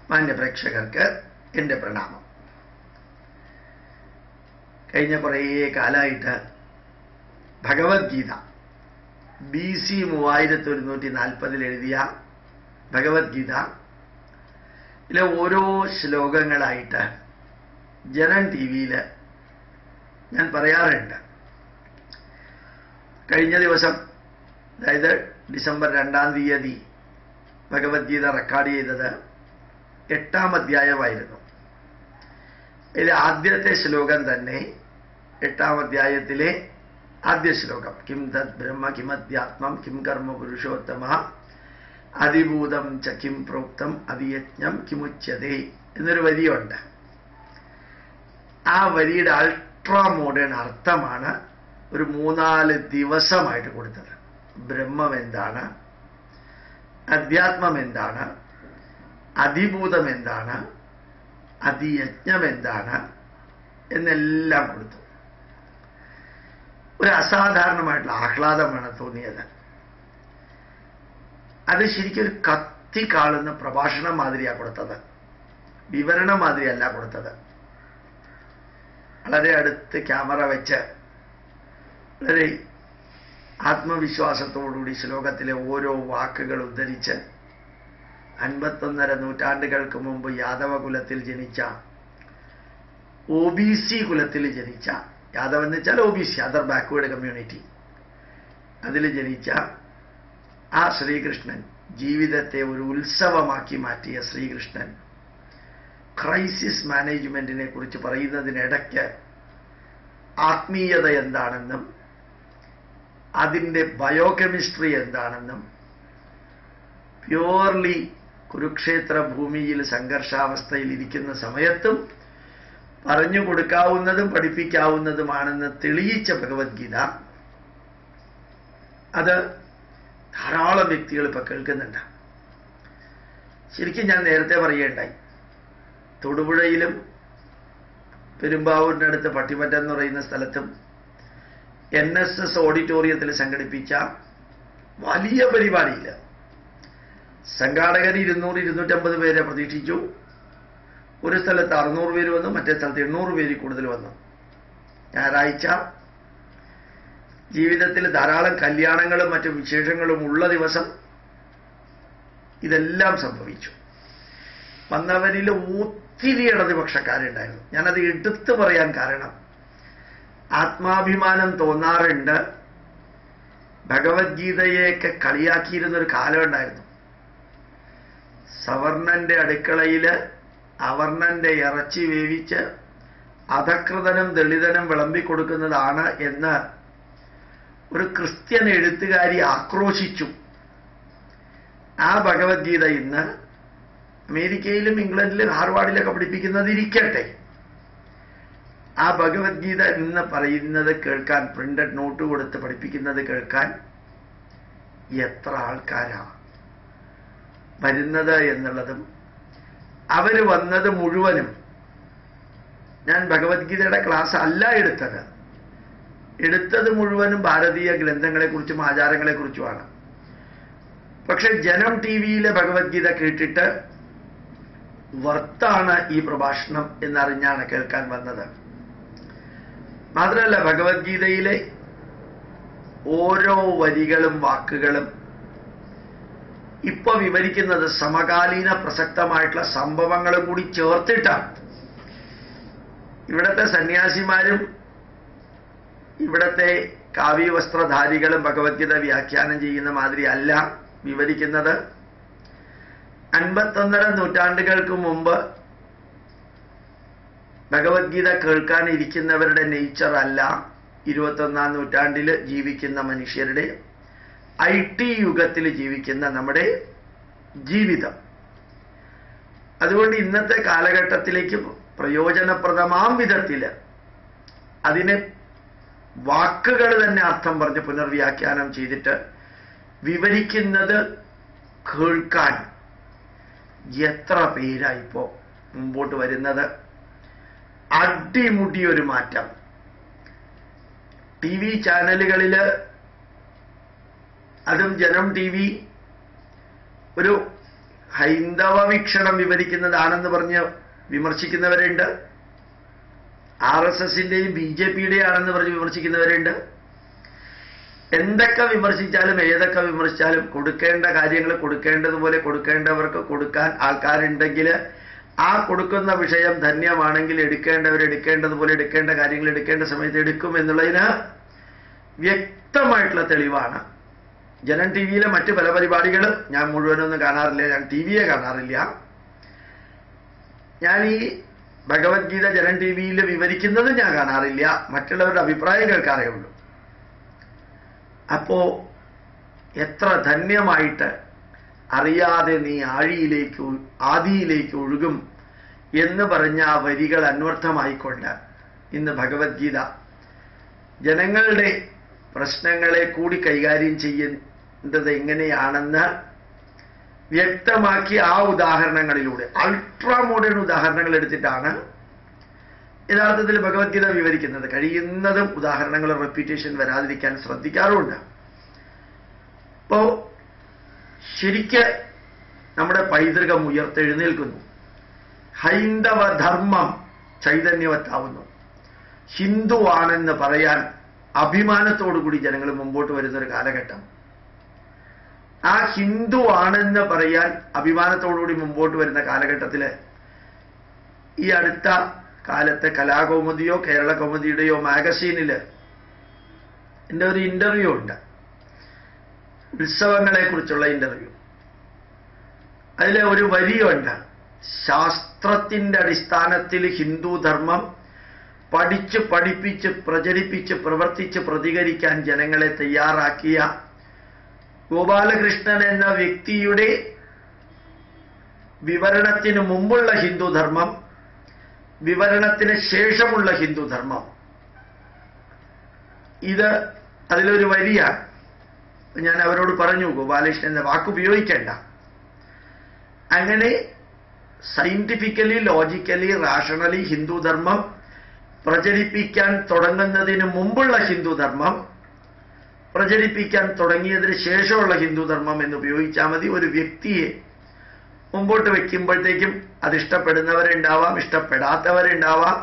മാന്യ പ്രേക്ഷകർക്ക് എൻ്റെ പ്രണാമം കഴിഞ്ഞ കുറേ കാലമായിട്ട് ഭഗവത്ഗീത ബി സി മൂവായിരത്തി ഒരുന്നൂറ്റി നാൽപ്പതിൽ എഴുതിയ ഭഗവത്ഗീത ഇതിലെ ഓരോ ശ്ലോകങ്ങളായിട്ട് ജനൻ ടി വിയിൽ ഞാൻ പറയാറുണ്ട് കഴിഞ്ഞ ദിവസം അതായത് ഡിസംബർ രണ്ടാം തീയതി ഭഗവത്ഗീത റെക്കോർഡ് ചെയ്തത് എട്ടാം അധ്യായമായിരുന്നു ഇതിലെ ആദ്യത്തെ ശ്ലോകം തന്നെ എട്ടാം അധ്യായത്തിലെ ആദ്യ ശ്ലോകം കിം തത് ബ്രഹ്മ കിമധ്യാത്മം കിം കർമ്മ പുരുഷോത്തമ അതിഭൂതം ച കിം പ്രോക്തം അതിയജ്ഞം കിമുച്യതേ എന്നൊരു വരിയുണ്ട് ആ വരിയുടെ അൾട്രാ മോഡേൺ അർത്ഥമാണ് ഒരു മൂന്നാല് ദിവസമായിട്ട് കൊടുത്തത് ബ്രഹ്മം എന്താണ് അധ്യാത്മം എന്താണ് അതിഭൂതം എന്താണ് അതിയജ്ഞം എന്താണ് എന്നെല്ലാം കൊടുത്തു ഒരു അസാധാരണമായിട്ടുള്ള ആഹ്ലാദമാണ് തോന്നിയത് അത് ശരിക്കും ഒരു കത്തി കാളുന്ന പ്രഭാഷണം മാതിരിയാണ് കൊടുത്തത് വിവരണം മാതിരിയല്ല കൊടുത്തത് വളരെ അടുത്ത് ക്യാമറ വെച്ച് വളരെ ആത്മവിശ്വാസത്തോടുകൂടി ശ്ലോകത്തിലെ ഓരോ വാക്കുകൾ ഉദ്ധരിച്ച് അൻപത്തൊന്നര നൂറ്റാണ്ടുകൾക്ക് മുമ്പ് യാദവ കുലത്തിൽ ജനിച്ച ഒ ബി സി കുലത്തിൽ ജനിച്ച യാദവ് എന്ന് വെച്ചാൽ O B C other backward community അതിൽ ജനിച്ച ആ ശ്രീകൃഷ്ണൻ ജീവിതത്തെ ഒരു ഉത്സവമാക്കി മാറ്റിയ ശ്രീകൃഷ്ണൻ ക്രൈസിസ് മാനേജ്മെന്റിനെ കുറിച്ച് പറയുന്നതിനിടയ്ക്ക് ആത്മീയത എന്താണെന്നും അതിൻ്റെ ബയോകെമിസ്ട്രി എന്താണെന്നും പ്യുവർലി കുരുക്ഷേത്ര ഭൂമിയിൽ സംഘർഷാവസ്ഥയിൽ ഇരിക്കുന്ന സമയത്തും പറഞ്ഞു കൊടുക്കാവുന്നതും പഠിപ്പിക്കാവുന്നതുമാണെന്ന് തെളിയിച്ച ഭഗവത്ഗീത അത് ധാരാളം വ്യക്തികൾ ഇപ്പൊ കേൾക്കുന്നുണ്ട് ശരിക്കും ഞാൻ നേരത്തെ പറയേണ്ടായി തൊടുപുഴയിലും പെരുമ്പാവൂരിൻ്റെ അടുത്ത് പട്ടിമറ്റം എന്ന് പറയുന്ന സ്ഥലത്തും എൻ എസ് എസ് ഓഡിറ്റോറിയത്തിൽ സംഘടിപ്പിച്ച വലിയ പരിപാടിയിൽ സംഘാടകർ ഇരുന്നൂറ് ഇരുന്നൂറ്റമ്പത് പേരെ പ്രതീക്ഷിച്ചു ഒരു സ്ഥലത്ത് അറുന്നൂറ് പേര് വന്നു മറ്റേ സ്ഥലത്ത് എണ്ണൂറ് പേര് കൂടുതൽ വന്നു ഞായറാഴ്ച ജീവിതത്തിൽ ധാരാളം കല്യാണങ്ങളും മറ്റു വിശേഷങ്ങളും ഉള്ള ദിവസം ഇതെല്ലാം സംഭവിച്ചു വന്നവരിൽ ഒത്തിരി ഇടതുപക്ഷക്കാരുണ്ടായിരുന്നു ഞാനത് എടുത്തു പറയാൻ കാരണം ആത്മാഭിമാനം തോന്നാറുണ്ട് ഭഗവത്ഗീതയെയൊക്കെ കളിയാക്കിയിരുന്നൊരു കാലം ഉണ്ടായിരുന്നു സവർണന്റെ അടുക്കളയിൽ അവർണന്റെ ഇറച്ചി വേവിച്ച് അധകൃതനും ദളിതനും വിളമ്പിക്കൊടുക്കുന്നതാണ് എന്ന് ഒരു ക്രിസ്ത്യൻ എഴുത്തുകാരി ആക്രോശിച്ചു ആ ഭഗവത്ഗീത ഇന്ന് അമേരിക്കയിലും ഇംഗ്ലണ്ടിലും ഹാർവാർഡിലൊക്കെ പഠിപ്പിക്കുന്നതിരിക്കട്ടെ ആ ഭഗവത്ഗീത എന്ന് പറയുന്നത് കേൾക്കാൻ പ്രിന്റഡ് നോട്ട് കൊടുത്ത് പഠിപ്പിക്കുന്നത് കേൾക്കാൻ എത്ര ആൾക്കാരാണ് വരുന്നത് എന്നുള്ളതും അവർ വന്നത് മുഴുവനും ഞാൻ ഭഗവത്ഗീതയുടെ ക്ലാസ് അല്ല എടുത്തത് എടുത്തത് മുഴുവനും ഭാരതീയ ഗ്രന്ഥങ്ങളെക്കുറിച്ചും ആചാരങ്ങളെക്കുറിച്ചുമാണ് പക്ഷെ ജനം ടി വിയിലെ ഭഗവത്ഗീത കേട്ടിട്ട് വർത്താണ് ഈ പ്രഭാഷണം എന്നറിഞ്ഞാണ് കേൾക്കാൻ വന്നത് മാത്രമല്ല ഭഗവത്ഗീതയിലെ ഓരോ വരികളും വാക്കുകളും ഇപ്പൊ വിവരിക്കുന്നത് സമകാലീന പ്രസക്തമായിട്ടുള്ള സംഭവങ്ങളും കൂടി ചേർത്തിട്ടാണ് ഇവിടത്തെ സന്യാസിമാരും ഇവിടത്തെ കാവ്യവസ്ത്രധാരികളും ഭഗവത്ഗീത വ്യാഖ്യാനം ചെയ്യുന്ന മാതിരി അല്ല വിവരിക്കുന്നത് അൻപത്തൊന്നര നൂറ്റാണ്ടുകൾക്ക് മുമ്പ് ഭഗവത്ഗീത കേൾക്കാനിരിക്കുന്നവരുടെ നേച്ചർ അല്ല ഇരുപത്തൊന്നാം നൂറ്റാണ്ടിൽ ജീവിക്കുന്ന മനുഷ്യരുടെ ഐ ടി യുഗത്തിൽ ജീവിക്കുന്ന നമ്മുടെ ജീവിതം അതുകൊണ്ട് ഇന്നത്തെ കാലഘട്ടത്തിലേക്ക് പ്രയോജനപ്രദമാം വിധത്തിൽ അതിനെ വാക്കുകൾ തന്നെ അർത്ഥം പറഞ്ഞ് പുനർവ്യാഖ്യാനം ചെയ്തിട്ട് വിവരിക്കുന്നത് കേൾക്കാൻ എത്ര പേരായിപ്പോ മുമ്പോട്ട് വരുന്നത് അടിമുടി ഒരു മാറ്റം ടി വി ചാനലുകളിൽ അതും ജനം ടി വി ഒരു ഹൈന്ദവ വീക്ഷണം വിവരിക്കുന്നതാണെന്ന് പറഞ്ഞ് വിമർശിക്കുന്നവരുണ്ട് ആർ എസ് എസിന്റെയും ബി ജെ പിയുടെയും ആണെന്ന് പറഞ്ഞ് വിമർശിക്കുന്നവരുണ്ട് എന്തൊക്കെ വിമർശിച്ചാലും ഏതൊക്കെ വിമർശിച്ചാലും കൊടുക്കേണ്ട കാര്യങ്ങൾ കൊടുക്കേണ്ടതുപോലെ കൊടുക്കേണ്ടവർക്ക് കൊടുക്കാൻ ആൾക്കാരുണ്ടെങ്കിൽ ആ കൊടുക്കുന്ന വിഷയം ധന്യമാണെങ്കിൽ എടുക്കേണ്ടവർ എടുക്കേണ്ടതുപോലെ എടുക്കേണ്ട കാര്യങ്ങൾ എടുക്കേണ്ട സമയത്ത് എടുക്കും എന്നുള്ളതിന് വ്യക്തമായിട്ടുള്ള തെളിവാണ് ജനൻ ടി വിയിലെ മറ്റ് പല പരിപാടികൾ ഞാൻ മുഴുവനൊന്നും കാണാറില്ല ഞാൻ ടി വിയെ കാണാറില്ല ഞാൻ ഈ ഭഗവത്ഗീത ജനൻ ടി വിയിൽ വിവരിക്കുന്നത് ഞാൻ കാണാറില്ല മറ്റുള്ളവരുടെ അഭിപ്രായം കേൾക്കാറേ ഉള്ളൂ അപ്പോ എത്ര ധന്യമായിട്ട് അറിയാതെ നീ ആഴിയിലേക്ക് ഒഴു- ആദിയിലേക്ക് ഒഴുകും എന്ന് പറഞ്ഞ ആ വരികൾ അന്വർത്ഥമായിക്കൊണ്ട് ഇന്ന് ഭഗവത്ഗീത ജനങ്ങളുടെ പ്രശ്നങ്ങളെ കൂടി കൈകാര്യം ചെയ്യുന്നത് എങ്ങനെയാണെന്ന് വ്യക്തമാക്കി ആ ഉദാഹരണങ്ങളിലൂടെ അൾട്രാ മോഡേൺ ഉദാഹരണങ്ങൾ എടുത്തിട്ടാണ് യഥാർത്ഥത്തിൽ ഭഗവത്ഗീത വിവരിക്കുന്നത് കഴിയുന്നതും ഉദാഹരണങ്ങൾ റെപ്യൂട്ടേഷൻ വരാതിരിക്കാൻ ശ്രദ്ധിക്കാറുമുണ്ട് അപ്പോ ശരിക്ക് നമ്മുടെ പൈതൃകം ഉയർത്തെഴുന്നേൽക്കുന്നു ഹൈന്ദവ ധർമ്മം ചൈതന്യവത്താവുന്നു ഹിന്ദുവാണെന്ന് പറയാൻ അഭിമാനത്തോടുകൂടി ജനങ്ങൾ മുമ്പോട്ട് വരുന്ന ഒരു കാലഘട്ടം ആ ഹിന്ദു ആണെന്ന് പറയാൻ അഭിമാനത്തോടുകൂടി മുമ്പോട്ട് വരുന്ന കാലഘട്ടത്തില് ഈ അടുത്ത കാലത്തെ കലാകൗമുദിയോ കേരള കൗമുദിയുടെയോ മാഗസീനില് എൻ്റെ ഒരു ഇന്റർവ്യൂ ഉണ്ട് ഉത്സവങ്ങളെ കുറിച്ചുള്ള ഇന്റർവ്യൂ അതിലെ ഒരു വരിയുണ്ട് ശാസ്ത്രത്തിന്റെ അടിസ്ഥാനത്തിൽ ഹിന്ദു ധർമ്മം പഠിച്ച് പഠിപ്പിച്ച് പ്രചരിപ്പിച്ച് പ്രവർത്തിച്ച് പ്രതികരിക്കാൻ ജനങ്ങളെ തയ്യാറാക്കിയ ഗോപാലകൃഷ്ണൻ എന്ന വ്യക്തിയുടെ വിവരണത്തിന് മുമ്പുള്ള ഹിന്ദുധർമ്മം വിവരണത്തിന് ശേഷമുള്ള ഹിന്ദുധർമ്മം ഇത് അതിലൊരു വരിയാണ് ഞാൻ അവരോട് പറഞ്ഞു ഗോപാലകൃഷ്ണൻ എന്ന വാക്ക് ഉപയോഗിക്കേണ്ട അങ്ങനെ സയന്റിഫിക്കലി ലോജിക്കലി റാഷണലി ഹിന്ദുധർമ്മം പ്രചരിപ്പിക്കാൻ തുടങ്ങുന്നതിന് മുമ്പുള്ള ഹിന്ദുധർമ്മം പ്രചരിപ്പിക്കാൻ തുടങ്ങിയതിന് ശേഷമുള്ള ഹിന്ദുധർമ്മം എന്ന് ഉപയോഗിച്ചാൽ മതി ഒരു വ്യക്തിയെ മുമ്പോട്ട് വെക്കുമ്പോഴത്തേക്കും അത് ഇഷ്ടപ്പെടുന്നവരുണ്ടാവാം ഇഷ്ടപ്പെടാത്തവരുണ്ടാവാം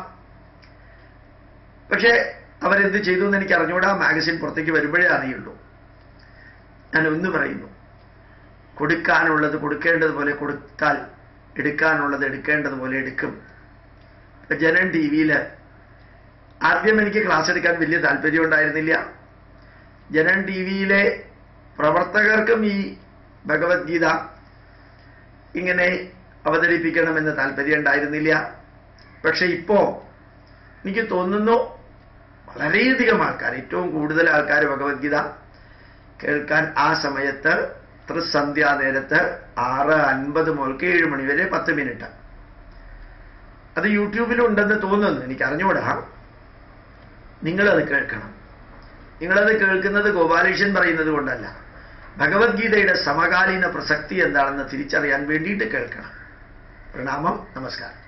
പക്ഷേ അവരെന്ത് ചെയ്തു എന്ന് എനിക്ക് അറിഞ്ഞുകൂടാ മാഗസിൻ പുറത്തേക്ക് വരുമ്പോഴേ അറിയുള്ളൂ ഞാൻ ഒന്ന് പറയുന്നു കൊടുക്കാനുള്ളത് കൊടുക്കേണ്ടതുപോലെ കൊടുത്താൽ എടുക്കാനുള്ളത് എടുക്കേണ്ടതുപോലെ എടുക്കും ഇപ്പൊ ജനൻ ടി വിയിൽ ആദ്യം എനിക്ക് ക്ലാസ് എടുക്കാൻ വലിയ താല്പര്യം ഉണ്ടായിരുന്നില്ല ജനൻ ടി വിയിലെ പ്രവർത്തകർക്കും ഈ ഭഗവത്ഗീത ഇങ്ങനെ അവതരിപ്പിക്കണമെന്ന് താല്പര്യം ഉണ്ടായിരുന്നില്ല പക്ഷെ ഇപ്പോ എനിക്ക് തോന്നുന്നു വളരെയധികം ആൾക്കാർ ഏറ്റവും കൂടുതൽ ആൾക്കാർ ഭഗവത്ഗീത കേൾക്കാൻ ആ സമയത്ത് ത്രിസന്ധ്യാ നേരത്ത് ആറ് അൻപത് മുതൽക്ക് ഏഴ് മണി വരെ പത്ത് മിനിറ്റ് അത് യൂട്യൂബിലുണ്ടെന്ന് തോന്നുന്നു എനിക്ക് അറിഞ്ഞുകൂടാ നിങ്ങളത് കേൾക്കണം നിങ്ങളത് കേൾക്കുന്നത് ഗോപാലകൃഷ്ണൻ പറയുന്നത് കൊണ്ടല്ല ഭഗവത്ഗീതയുടെ സമകാലീന പ്രസക്തി എന്താണെന്ന് തിരിച്ചറിയാൻ വേണ്ടിയിട്ട് കേൾക്കണം പ്രണാമം നമസ്കാരം